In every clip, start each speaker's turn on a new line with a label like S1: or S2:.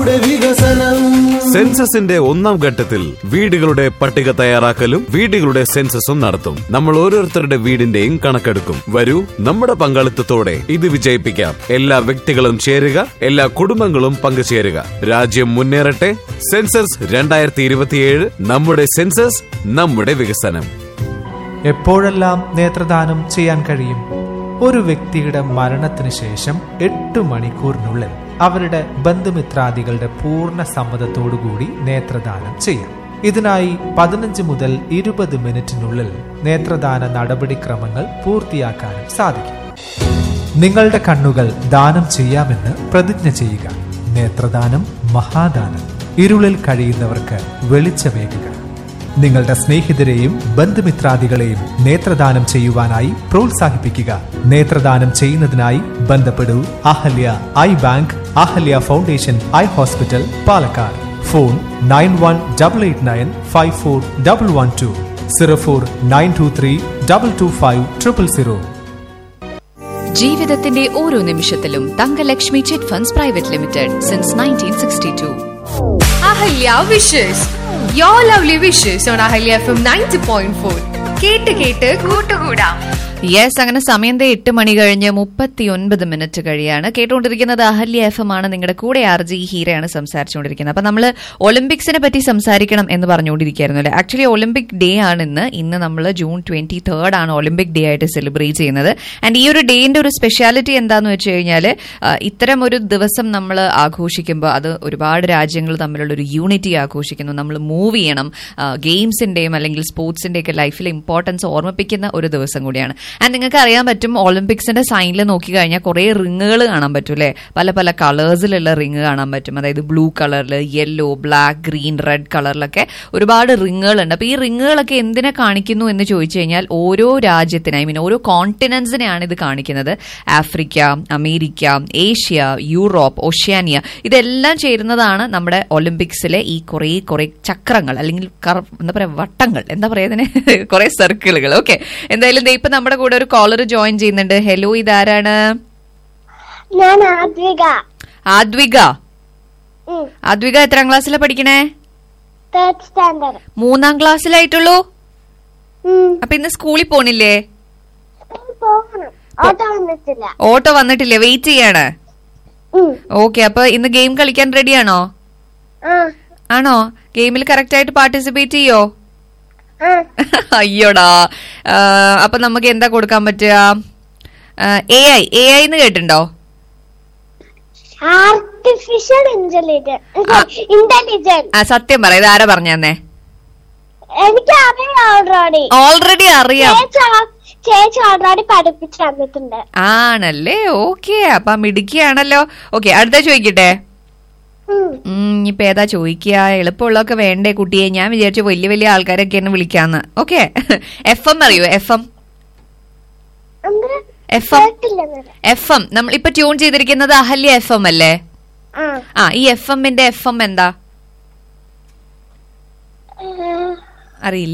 S1: വികസനം
S2: സെൻസസിന്റെ ഒന്നാം ഘട്ടത്തിൽ വീടുകളുടെ പട്ടിക തയ്യാറാക്കലും വീടുകളുടെ സെൻസസും നടത്തും നമ്മൾ ഓരോരുത്തരുടെ വീടിന്റെയും കണക്കെടുക്കും വരൂ നമ്മുടെ പങ്കാളിത്തത്തോടെ ഇത് വിജയിപ്പിക്കാം എല്ലാ വ്യക്തികളും ചേരുക എല്ലാ കുടുംബങ്ങളും പങ്കുചേരുക രാജ്യം മുന്നേറട്ടെ സെൻസസ് രണ്ടായിരത്തി ഇരുപത്തിയേഴ് നമ്മുടെ സെൻസസ് നമ്മുടെ വികസനം
S3: എപ്പോഴെല്ലാം നേത്രദാനം ചെയ്യാൻ കഴിയും ഒരു വ്യക്തിയുടെ മരണത്തിന് ശേഷം എട്ട് മണിക്കൂറിനുള്ളിൽ അവരുടെ ബന്ധുമിത്രാദികളുടെ പൂർണ്ണ സമ്മതത്തോടുകൂടി നേത്രദാനം ചെയ്യാം ഇതിനായി പതിനഞ്ച് മുതൽ ഇരുപത് മിനിറ്റിനുള്ളിൽ നേത്രദാന നടപടിക്രമങ്ങൾ പൂർത്തിയാക്കാനും സാധിക്കും നിങ്ങളുടെ കണ്ണുകൾ ദാനം ചെയ്യാമെന്ന് പ്രതിജ്ഞ ചെയ്യുക നേത്രദാനം മഹാദാനം ഇരുളിൽ കഴിയുന്നവർക്ക് വെളിച്ചമേകുക നിങ്ങളുടെ സ്നേഹിതരെയും ബന്ധുമിത്രാദികളെയും നേത്രദാനം ചെയ്യുവാനായി പ്രോത്സാഹിപ്പിക്കുക നേത്രദാനം ചെയ്യുന്നതിനായി ബന്ധപ്പെടൂ Ahalya eye bank Ahalya foundation eye hospital Palakkad phone nine one double eight nine five four double one two zero four nine two three double two five triple zero
S4: ജീവിതത്തിന്റെ ഓരോ നിമിഷത്തിലും Thankalakshmi chit funds private limited since nineteen sixty two
S5: Ahalya wishes yo lovely wishes on Ahalya F M ninety point four കേട്ട് കേട്ട് കൂട്ടുകൂടാം
S4: yes അങ്ങനെ സമയം ദേ എട്ട് മണി കഴിഞ്ഞ് മുപ്പത്തി ഒൻപത് മിനിറ്റ് കഴിയാണ് കേട്ടുകൊണ്ടിരിക്കുന്നത് അഹല്യ എഫ് എം ആണ് നിങ്ങളുടെ കൂടെ ആർ ജി ഹീരയാണ് സംസാരിച്ചുകൊണ്ടിരിക്കുന്നത് അപ്പൊ നമ്മൾ ഒളിമ്പിക്സിനെ പറ്റി സംസാരിക്കണം എന്ന് പറഞ്ഞുകൊണ്ടിരിക്കുകയായിരുന്നു അല്ലേ ആക്ച്വലി ഒളിമ്പിക് ഡേ ആണ് ഇന്ന് ഇന്ന് നമ്മൾ ജൂൺ ട്വന്റി തേർഡ് ആണ് ഒളിമ്പിക് ഡേ ആയിട്ട് സെലിബ്രേറ്റ് ചെയ്യുന്നത് ആൻഡ് ഈ ഒരു ഡേന്റെ ഒരു സ്പെഷ്യാലിറ്റി എന്താന്ന് വെച്ച് കഴിഞ്ഞാൽ ഇത്തരം ഒരു ദിവസം നമ്മൾ ആഘോഷിക്കുമ്പോൾ അത് ഒരുപാട് രാജ്യങ്ങൾ തമ്മിലുള്ള ഒരു യൂണിറ്റി ആഘോഷിക്കുന്നു നമ്മൾ മൂവ് ചെയ്യണം ഗെയിംസിന്റെയും അല്ലെങ്കിൽ സ്പോർട്സിന്റെ ഒക്കെ ലൈഫിൽ ഇമ്പോർട്ടൻസ് ഓർമ്മിപ്പിക്കുന്ന ഒരു ദിവസം കൂടിയാണ് ആൻഡ് നിങ്ങൾക്ക് അറിയാൻ പറ്റും ഒളിമ്പിക്സിന്റെ സൈനിൽ നോക്കി കഴിഞ്ഞാൽ കുറെ റിങ്ങുകൾ കാണാൻ പറ്റും അല്ലെ പല പല കളേഴ്സിലുള്ള റിങ് കാണാൻ പറ്റും അതായത് ബ്ലൂ കളറിൽ യെല്ലോ ബ്ലാക്ക് ഗ്രീൻ റെഡ് കളറിലൊക്കെ ഒരുപാട് റിങ്ങുകളുണ്ട് അപ്പൊ ഈ റിങ്ങുകളൊക്കെ എന്തിനെ കാണിക്കുന്നു എന്ന് ചോദിച്ചു കഴിഞ്ഞാൽ ഓരോ രാജ്യത്തിന് ഐ മീൻ ഓരോ കോണ്ടിനൻസിനെയാണ് ഇത് കാണിക്കുന്നത് Africa America Asia Europe Oceania ഇതെല്ലാം ചേരുന്നതാണ് നമ്മുടെ ഒളിമ്പിക്സിലെ ഈ കുറെ കുറെ ചക്രങ്ങൾ അല്ലെങ്കിൽ കറ- എന്താ പറയാ വട്ടങ്ങൾ എന്താ പറയാ ഇതിന് കുറെ സർക്കിളുകൾ ഓക്കെ എന്തായാലും ദേ ഇപ്പൊ നമ്മുടെ കൂടെ ഒരു കോളർ ജോയിൻ ചെയ്യുന്നുണ്ട് ഹലോ ഇതാരാണ്
S6: ഞാൻ ആദ്വിക
S4: ആദ്വിക ആദ്വിക എത്രാം ക്ലാസ്സിലാ പഠിക്കണേ
S6: തേർഡ് സ്റ്റാൻഡേർഡ്
S4: മൂന്നാം ക്ലാസ്സിലായിട്ടുള്ളൂ അപ്പൊ ഇന്ന് സ്കൂളിൽ പോണില്ലേ
S6: പോകണം ഓട്ടോ വന്നിട്ടില്ല
S4: ഓട്ടോ വന്നിട്ടില്ലേ വെയിറ്റ് ചെയ്യാണ്
S6: ഉം.
S4: ഓക്കെ അപ്പൊ ഇന്ന് ഗെയിം കളിക്കാൻ റെഡിയാണോ
S6: ആ
S4: ആണോ ഗെയിമിൽ കറക്റ്റ് ആയിട്ട് പാർട്ടിസിപ്പേറ്റ് ചെയ്യോ
S6: ആ
S4: അയ്യോടാ ആ, അപ്പൊ നമുക്ക് എന്താ കൊടുക്കാൻ പറ്റുക എ ഐ എ ഐ എന്ന് കേട്ടിട്ടുണ്ടോ
S6: ആർട്ടിഫിഷ്യൽ ഇന്റലിജൻസ് ഇന്റലിജൻസ്
S4: ആ സത്യം പറ ഇത് ആരാ പറഞ്ഞേ
S6: എനിക്ക് അറിയാം ഓൾറെഡി
S4: ഓൾറെഡി അറിയാം
S6: ചേച്ചി ഓൾറെഡി പഠിപ്പിച്ചു തന്നിട്ടുണ്ട്
S4: ആണല്ലേ ഓക്കെ അപ്പൊ മിടുക്കിയാണല്ലോ ഓക്കെ അടുത്ത ചോദിക്കട്ടെ
S6: ഉം.
S4: ഉം, ഇപ്പൊ ഏതാ ചോദിക്കുക എളുപ്പമുള്ളതൊക്കെ വേണ്ടേ കുട്ടിയെ ഞാൻ വിചാരിച്ചു വലിയ വലിയ ആൾക്കാരൊക്കെ എന്നെ വിളിക്കാന്ന് ഓക്കെ എഫ് എം അറിയോ എഫ് എം
S6: എന്ത്?
S4: എഫ് എം
S6: കേട്ടില്ലെന്നത്.
S4: എഫ് എം നമ്മൾ ഇപ്പൊ ട്യൂൺ ചെയ്തിരിക്കുന്നത് അഹല്യ എഫ് എം അല്ലേ
S6: ആ
S4: ആ ഈ എഫ് എമ്മിന്റെ എഫ് എം എന്താ
S6: ഏഹ്,
S4: അറിയില്ല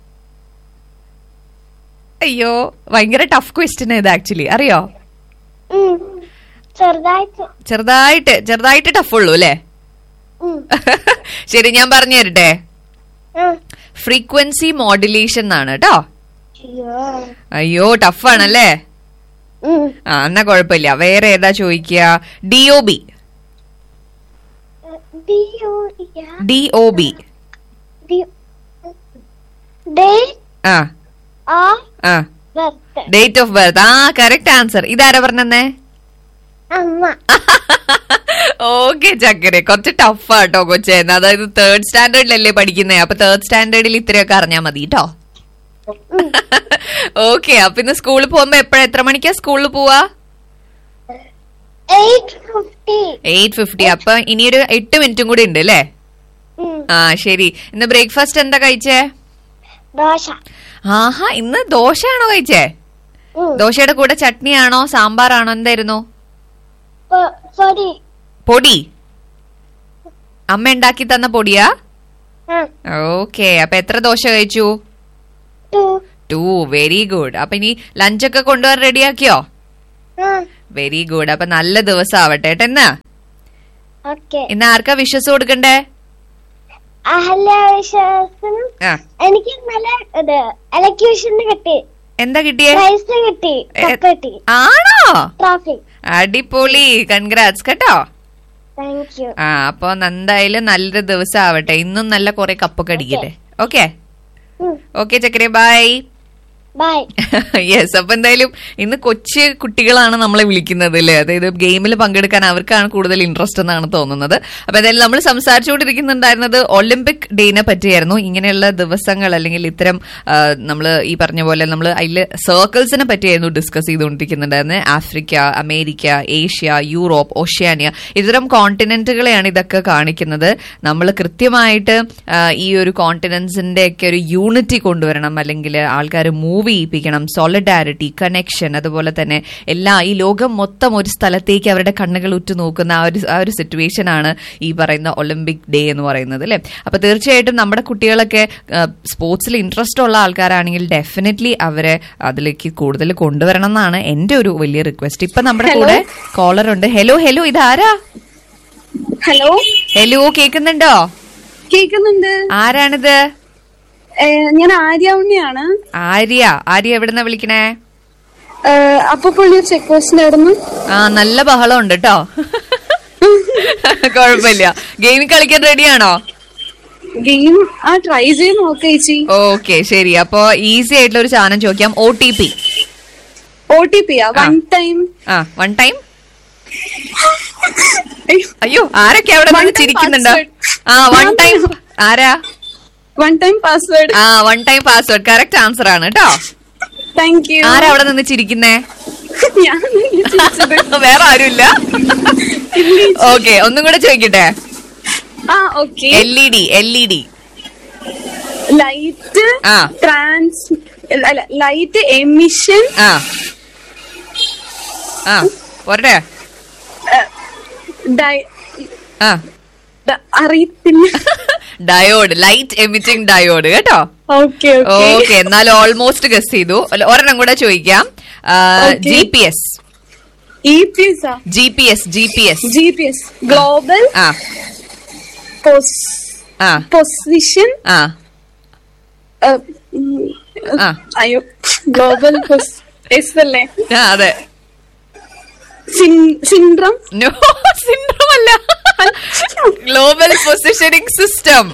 S4: അയ്യോ ഭയങ്കര ടഫ് ക്വസ്റ്റ്യൻ ഇത് ആക്ച്വലി അറിയോ
S6: ഉം. ചെറുതായിട്ട്
S4: ചെറുതായിട്ട് ചെറുതായിട്ട് ടഫ് ഉള്ളൂ അല്ലേ
S6: ഉം.
S4: ശരി ഞാൻ പറഞ്ഞു തരട്ടെ
S6: ആ.
S4: ഫ്രീക്വൻസി മോഡുലേഷൻ എന്നാണ് കേട്ടോ
S6: അയ്യോ.
S4: അയ്യോ ടഫാണല്ലേ
S6: ഉം.
S4: ആ എന്നാ കുഴപ്പമില്ല വേറെ ഏതാ ചോദിക്കുക ഡി ഒ ബി
S6: ഡിയോഡിയ.
S4: D O B
S6: D- day
S4: ah
S6: of
S4: ah
S6: birth.
S4: Date of birth ah correct answer ഇതാരാ പറഞ്ഞേ
S6: അമ്മ
S4: ഓക്കെ ചക്കരെ കുറച്ച് ടഫാട്ടോ കൊച്ചേന്ന് അതായത് തേർഡ് സ്റ്റാൻഡേർഡിലല്ലേ പഠിക്കുന്നേ അപ്പൊ തേർഡ് സ്റ്റാൻഡേർഡിൽ ഇത്രയൊക്കെ അറിഞ്ഞാ മതി കേട്ടോ ഓക്കെ അപ്പൊ ഇന്ന് സ്കൂളിൽ പോകുമ്പോ എപ്പോഴാ എത്ര മണിക്കാ സ്കൂളിൽ പോവാ
S6: എയ്റ്റ് ഫിഫ്റ്റി
S4: എയ്റ്റ് ഫിഫ്റ്റി അപ്പൊ ഇനിയൊരു എട്ട് മിനിറ്റും കൂടി ഉണ്ട് അല്ലേ ആ ശരി ഇന്ന് ബ്രേക്ക്ഫാസ്റ്റ് എന്താ കഴിച്ചേ
S6: ദോശ
S4: ആഹാ ഇന്ന് ദോശയാണോ കഴിച്ചേ
S6: ഉം.
S4: ദോശയുടെ കൂടെ ചട്നിയാണോ സാമ്പാറാണോ എന്തായിരുന്നു
S6: പൊ- പൊടി
S4: പൊടി അമ്മ ഉണ്ടാക്കി തന്ന പൊടിയാ
S6: ആ
S4: ഓക്കെ അപ്പൊ എത്ര ദോശ കഴിച്ചു
S6: ടു
S4: ടു വെരി ഗുഡ് അപ്പൊ ഇനി ലഞ്ചൊക്കെ കൊണ്ടുപോകാൻ റെഡിയാക്കിയോ
S6: ആ
S4: വെരി ഗുഡ് അപ്പൊ നല്ല ദിവസം ആവട്ടെ കേട്ടോ എന്നാ
S6: ഓക്കെ
S4: ഇന്ന് ആർക്കാ വിശ്വസ് കൊടുക്കണ്ടേ
S6: അഹല്യ വിശ്വാസനും
S4: ആ
S6: എനിക്ക് നല്ല ഇത് എലക്യൂഷന് കിട്ടി
S4: എന്താ കിട്ടിയേ
S6: പ്രൈസ് കിട്ടി കപ്പ് കിട്ടി
S4: ആണോ
S6: ട്രോഫി
S4: അടിപൊളി കൺഗ്രാറ്റ്സ് കേട്ടോ
S6: താങ്ക് യു
S4: ആ അപ്പൊ എന്തായാലും നല്ലൊരു ദിവസം ആവട്ടെ ഇന്നും നല്ല കുറെ കപ്പൊക്കെ അടിക്കട്ടെ ഓക്കെ ഓക്കെ ചക്കരെ ബൈ
S6: ബൈ
S4: യെസ് അപ്പൊ എന്തായാലും ഇന്ന് കൊച്ചു കുട്ടികളാണ് നമ്മളെ വിളിക്കുന്നത് അല്ലേ അതായത് ഗെയിമിൽ പങ്കെടുക്കാൻ അവർക്കാണ് കൂടുതൽ ഇൻട്രസ്റ്റ് എന്നാണ് തോന്നുന്നത് അപ്പൊ എന്തായാലും നമ്മൾ സംസാരിച്ചുകൊണ്ടിരിക്കുന്നുണ്ടായിരുന്നത് ഒളിമ്പിക് ഡേനെ പറ്റിയായിരുന്നു ഇങ്ങനെയുള്ള ദിവസങ്ങൾ അല്ലെങ്കിൽ ഇത്തരം നമ്മൾ ഈ പറഞ്ഞ പോലെ നമ്മൾ അതിൽ സർക്കിൾസിനെ പറ്റിയായിരുന്നു ഡിസ്കസ് ചെയ്തുകൊണ്ടിരിക്കുന്നുണ്ടായിരുന്നത് Africa America Asia Europe Oceania ഇത്തരം കോണ്ടിനെന്റുകളെയാണ് ഇതൊക്കെ കാണിക്കുന്നത് നമ്മൾ കൃത്യമായിട്ട് ആ, ഈ ഒരു കോണ്ടിനൻസിന്റെ ഒക്കെ ഒരു യൂണിറ്റി കൊണ്ടുവരണം അല്ലെങ്കിൽ ആൾക്കാർ മൂവ് ചെയ്യിപ്പിക്കണം സോളിഡാരിറ്റി കണക്ഷൻ അതുപോലെ തന്നെ എല്ലാ ഈ ലോകം മൊത്തം ഒരു സ്ഥലത്തേക്ക് അവരുടെ കണ്ണുകൾ ഉറ്റുനോക്കുന്ന ആ ഒരു ആ ഒരു സിറ്റുവേഷൻ ആണ് ഈ പറയുന്ന ഒളിമ്പിക് ഡേ എന്ന് പറയുന്നത് അല്ലെ അപ്പൊ തീർച്ചയായിട്ടും നമ്മുടെ കുട്ടികളൊക്കെ സ്പോർട്സിൽ ഇൻട്രസ്റ്റ് ഉള്ള ആൾക്കാരാണെങ്കിൽ ഡെഫിനറ്റ്ലി അവരെ അതിലേക്ക് കൂടുതൽ കൊണ്ടുവരണം എന്നാണ് എന്റെ ഒരു വലിയ റിക്വസ്റ്റ് ഇപ്പൊ നമ്മുടെ കൂടെ കോളർ ഉണ്ട് ഹലോ ഹലോ ഇതാരാ
S1: ഹലോ
S4: ഹലോ കേൾക്കുന്നുണ്ടോ
S1: കേക്കുന്നുണ്ട്
S4: ആരാണിത്
S1: ഏ, ഞാൻ ആര്യ ഉണ്ണിയാണ്
S4: ആര്യ ആര്യ എവിടുന്ന വിളിക്കണേ
S1: അപ്പൊ പുള്ളി ചെക്ക് പോസ്റ്റിന്റെ അവിടുന്ന്
S4: ആ നല്ല ബഹളം ഉണ്ട് കേട്ടോ കുഴപ്പമില്ല ഗെയിം കളിക്കാൻ റെഡിയാണോ
S1: ഗെയിം ആ ട്രൈ ചെയ്ത് നോക്ക ചേച്ചി
S4: ഓക്കെ ശരി അപ്പോ ഈസി ആയിട്ടുള്ള ഒരു സാധനം ചോദിക്കാം O T P
S1: O T P ah one time
S4: ah one time അയ്യോ ആരൊക്കെ അവിടെ
S1: One
S4: നിന്ന്
S1: time
S4: ചിരിക്കുന്നുണ്ടോ
S1: password.
S4: ആ വൺ ടൈം ആരാ
S1: one time password
S4: ah one time password correct answer ആണ് കേട്ടോ
S1: താങ്ക് യു
S4: ആരാ അവിടെ നിന്ന് ചിരിക്കുന്നേ
S1: ഞാൻ ചിരിച്ചത്.
S4: വേറെ ആരുമില്ല ഓക്കെ ഒന്നും കൂടെ ചോദിക്കട്ടെ
S1: ah okay
S4: L E D L E D
S1: light
S4: ah.
S1: Trans അല്ല ലൈറ്റ് എമിഷൻ
S4: ആ ആ പോരട്ടെ ആ
S1: അറിയത്തില്ല
S4: ഡയോഡ് ലൈറ്റ് എമിറ്റിംഗ് ഡയോഡ് കേട്ടോ
S1: ഓക്കെ
S4: ഓക്കെ
S1: ഓക്കെ
S4: എന്നാൽ ഓൾമോസ്റ്റ് ഗസ് ചെയ്തു അല്ല, ഒരെണ്ണം കൂടെ ചോദിക്കാം
S1: Okay.
S4: G P S
S1: E P S ah
S4: G P S G P S
S1: G P S global
S4: ah ah
S1: position
S4: ആ ആ.
S1: അയ്യോ ഗ്ലോബൽ എസ് അല്ലേ
S4: ആ, അതെ
S1: സിൻഡ്രം
S4: നോ സിൻഡ്രം അല്ല global positioning system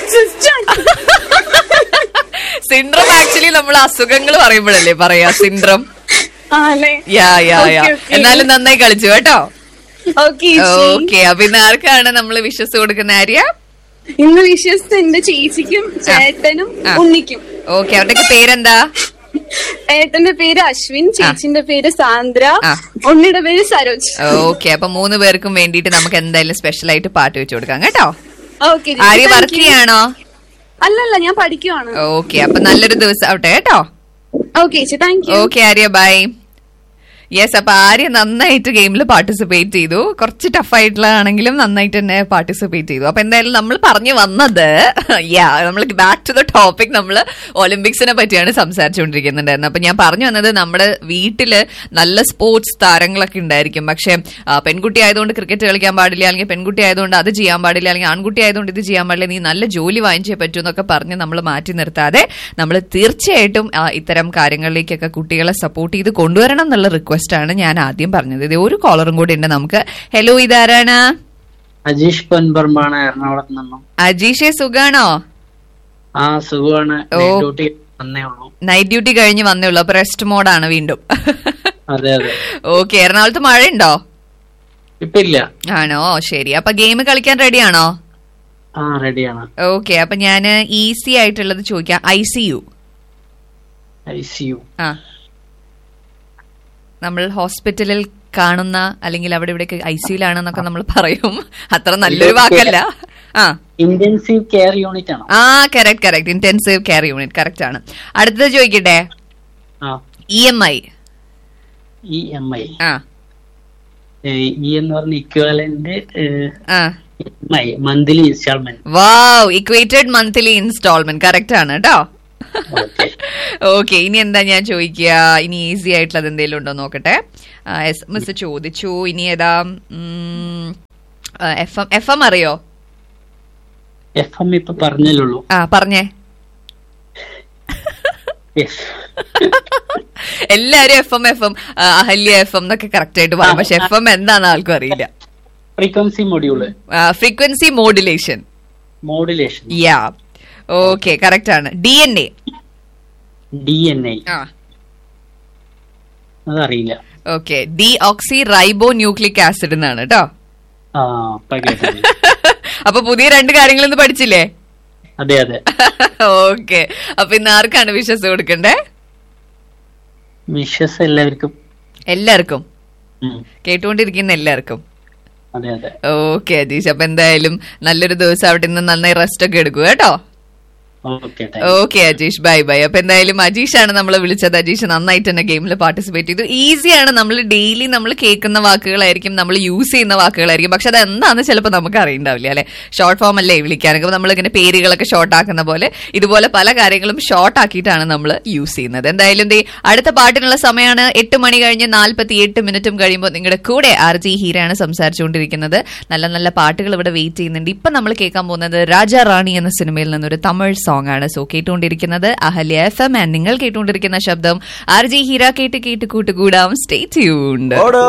S4: syndrome actually നമ്മൾ അസുഖങ്ങൾ പറയുമ്പോഴല്ലേ പറയാ സിൻഡ്രം
S1: അല്ലേ
S4: യാ യാ യാ
S1: Okay, okay.
S4: എന്നാലും നന്നായി കളിച്ചു കേട്ടോ
S1: ഓക്കെ
S4: ഓക്കെ അപ്പൊ ഇന്ന് ആർക്കാണ് നമ്മൾ വിശ്വസ് കൊടുക്കുന്ന ആര്യ
S1: ഇന്ന് വിശ്വസിച്ച് എന്റെ ചേച്ചിക്കും ചേട്ടനും
S4: ആ.
S1: ഉണ്ണിക്കും
S4: ഓക്കെ അവരുടെയൊക്കെ പേരെന്താ
S1: ഏട്ടന്റെ പേര് അശ്വിൻ ചേച്ചിന്റെ പേര് സാന്ദ്ര
S4: ആ.
S1: ഉണ്ണിയുടെ പേര് സരോജ്
S4: ഓക്കെ അപ്പൊ മൂന്ന് പേർക്കും വേണ്ടിയിട്ട് നമുക്ക് എന്തായാലും സ്പെഷ്യൽ ആയിട്ട് പാട്ട് വെച്ച് കൊടുക്കാം കേട്ടോ
S1: ഓക്കെ
S4: ആര്യ വർക്ക് ചെയ്യാണോ
S1: അല്ലല്ല ഞാൻ പഠിക്കുവാണ്
S4: ഓക്കെ അപ്പൊ നല്ലൊരു ദിവസം ആവട്ടെ കേട്ടോ
S1: ഓക്കെ ചേച്ചി thank you
S4: okay Arya bye yes അപ്പൊ ആര്യ നന്നായിട്ട് ഗെയിമിൽ പാർട്ടിസിപ്പേറ്റ് ചെയ്തു കുറച്ച് ടഫ് ആയിട്ടുള്ളതാണെങ്കിലും നന്നായിട്ട് തന്നെ പാർട്ടിസിപ്പേറ്റ് ചെയ്തു അപ്പൊ എന്തായാലും നമ്മൾ പറഞ്ഞു വന്നത് യാ നമ്മൾ ബാക്ക് ടു ദ ടോപ്പിക് നമ്മൾ ഒളിമ്പിക്സിനെ പറ്റിയാണ് സംസാരിച്ചുകൊണ്ടിരിക്കുന്നുണ്ടായിരുന്നത് അപ്പൊ ഞാൻ പറഞ്ഞു വന്നത് നമ്മുടെ വീട്ടില് നല്ല സ്പോർട്സ് താരങ്ങളൊക്കെ ഉണ്ടായിരിക്കും പക്ഷെ ആ, പെൺകുട്ടി ആയതുകൊണ്ട് ക്രിക്കറ്റ് കളിക്കാൻ പാടില്ല അല്ലെങ്കിൽ പെൺകുട്ടി ആയതുകൊണ്ട് അത് ചെയ്യാൻ പാടില്ല അല്ലെങ്കിൽ ആൺകുട്ടി ആയതുകൊണ്ട് ഇത് ചെയ്യാൻ പാടില്ല നീ നല്ല ജോലി വാങ്ങിച്ചേ പറ്റൂ എന്നൊക്കെ പറഞ്ഞ് നമ്മൾ മാറ്റി നിർത്താതെ നമ്മൾ തീർച്ചയായിട്ടും ആ, ഇത്തരം കാര്യങ്ങളിലേക്കൊക്കെ കുട്ടികളെ സപ്പോർട്ട് ചെയ്ത് കൊണ്ടുവരണം എന്നുള്ള റിക്വസ്റ്റ് ആണ് ഞാൻ ആദ്യം പറഞ്ഞത് ഇത് ഒരു കോളറും കൂടി ഉണ്ട് നമുക്ക് ഹലോ ഇതാരാണ്
S7: അജീഷ് പൊൻപറമ്പാണ് എറണാകുളത്ത് നിന്നും
S4: അജീഷെ സുഖാണോ
S7: ആ സുഖമാണ്
S4: ഓ.
S7: ഡ്യൂട്ടി വന്നേ ഉള്ളൂ
S4: നൈറ്റ് ഡ്യൂട്ടി കഴിഞ്ഞ് വന്നേ ഉള്ളൂ അപ്പൊ റെസ്റ്റ് മോഡാണ് വീണ്ടും
S7: അതെ അതെ
S4: ഓക്കെ എറണാകുളത്ത് മഴയുണ്ടോ
S7: ഇപ്പൊ ഇല്ല
S4: ആണോ ശരി അപ്പൊ ഗെയിം കളിക്കാൻ റെഡിയാണോ
S7: ആ റെഡിയാണ്
S4: ഓക്കെ അപ്പൊ ഞാൻ ഈസി ആയിട്ടുള്ളത് ചോദിക്കാം I C U
S7: I C U
S4: ആ നമ്മൾ ഹോസ്പിറ്റലിൽ കാണുന്ന അല്ലെങ്കിൽ അവിടെ ഇവിടെയൊക്കെ ഐ സിയിലാണെന്നൊക്കെ നമ്മൾ പറയും അത്ര നല്ലൊരു വാക്കല്ല ആ
S7: ഇന്റൻസീവ് കെയർ യൂണിറ്റ് ആണോ
S4: ah correct correct intensive care unit correct ആണ് അടുത്തത് ചോദിക്കട്ടെ
S7: ah
S4: E M I
S7: E M I
S4: ah
S7: E എന്ന് പറഞ്ഞ equivalent
S4: ah
S7: M I monthly installment
S4: wow equated monthly installment correct ആണ് കേട്ടോ
S7: ഓക്കെ
S4: ഓക്കെ ഇനി എന്താ ഞാൻ ചോദിക്കുക ഇനി ഈസി ആയിട്ടുള്ളത് എന്തെങ്കിലും ഉണ്ടോ നോക്കട്ടെ എസ് മിസ് ചോദിച്ചു ഇനി ഏതാ ഉം, എഫ് എം എഫ് എം അറിയോ
S7: എഫ് എം ഇപ്പൊ പറഞ്ഞല്ലുള്ളൂ
S4: ആ പറഞ്ഞേ
S7: എഫ്
S4: എല്ലാരും F M F M Ahalya F M എന്നൊക്കെ കറക്റ്റ് ആയിട്ട് പറയും പക്ഷെ എഫ് എം എന്താണെന്ന് ആൾക്കും അറിയില്ല
S7: frequency module
S4: frequency modulation
S7: modulation
S4: ya okay correct ആണ് D N A
S7: D N I അതറിയില്ല
S4: okay deoxy ribonucleic acid എന്നാണ് കേട്ടോ
S7: ആ ഇപ്പൊ കേട്ടത്
S4: അപ്പൊ പുതിയ രണ്ട് കാര്യങ്ങൾ ഇന്ന് പഠിച്ചില്ലേ
S7: അതെ അതെ
S4: ഓക്കെ അപ്പൊ ഇന്ന് ആർക്കാണ് വിശ്വസ് കൊടുക്കണ്ടേ
S7: വിഷസ് എല്ലാവർക്കും
S4: എല്ലാവർക്കും
S7: ഉം,
S4: കേട്ടുകൊണ്ടിരിക്കുന്ന എല്ലാവർക്കും
S7: അതെ അതെ
S4: ഓക്കെ അജീഷ് അപ്പൊ എന്തായാലും നല്ലൊരു ദിവസം അവിടെ നിന്ന് നന്നായി റെസ്റ്റ് ഒക്കെ എടുക്കുക കേട്ടോ
S7: okay
S4: okay Ajeesh bye bye അപ്പൊ എന്തായാലും അജീഷാണ് നമ്മൾ വിളിച്ചത് അജീഷ് നന്നായിട്ട് തന്നെ ഗെയിമിൽ പാർട്ടിസിപ്പേറ്റ് ചെയ്തു ഈസിയാണ് നമ്മൾ ഡെയിലി നമ്മൾ കേൾക്കുന്ന വാക്കുകളായിരിക്കും നമ്മൾ യൂസ് ചെയ്യുന്ന വാക്കുകളായിരിക്കും പക്ഷെ അത് എന്താണെന്ന് ചിലപ്പോൾ നമുക്ക് അറിയണ്ടാവില്ല അല്ലെ ഷോർട്ട് ഫോം അല്ലേ വിളിക്കാനൊക്കെ നമ്മൾ ഇങ്ങനെ പേരുകളൊക്കെ ഷോർട്ട് ആക്കുന്ന പോലെ ഇതുപോലെ പല കാര്യങ്ങളും ഷോർട്ട് ആക്കിയിട്ടാണ് നമ്മൾ യൂസ് ചെയ്യുന്നത് എന്തായാലും ദേ അടുത്ത പാട്ടിനുള്ള സമയമാണ് എട്ട് മണി കഴിഞ്ഞ് നാൽപ്പത്തി എട്ട് മിനിറ്റും കഴിയുമ്പോൾ നിങ്ങളുടെ കൂടെ ആർ ജി ഹീരയാണ് സംസാരിച്ചുകൊണ്ടിരിക്കുന്നത് നല്ല നല്ല പാട്ടുകൾ ഇവിടെ വെയിറ്റ് ചെയ്യുന്നുണ്ട് ഇപ്പൊ നമ്മൾ കേൾക്കാൻ പോകുന്നത് രാജാ റാണി എന്ന സിനിമയിൽ നിന്നൊരു തമിഴ് സോങ് ആണ് സോ കേട്ടുകൊണ്ടിരിക്കുന്നത് അഹല്യ എഫ് എം ആൻഡ് നിങ്ങൾ കേട്ടുകൊണ്ടിരിക്കുന്ന ശബ്ദം ആർ ജി ഹീര കേട്ട് കേട്ട് കൂട്ടുകൂടാം സ്റ്റേ ട്യൂൺഡ്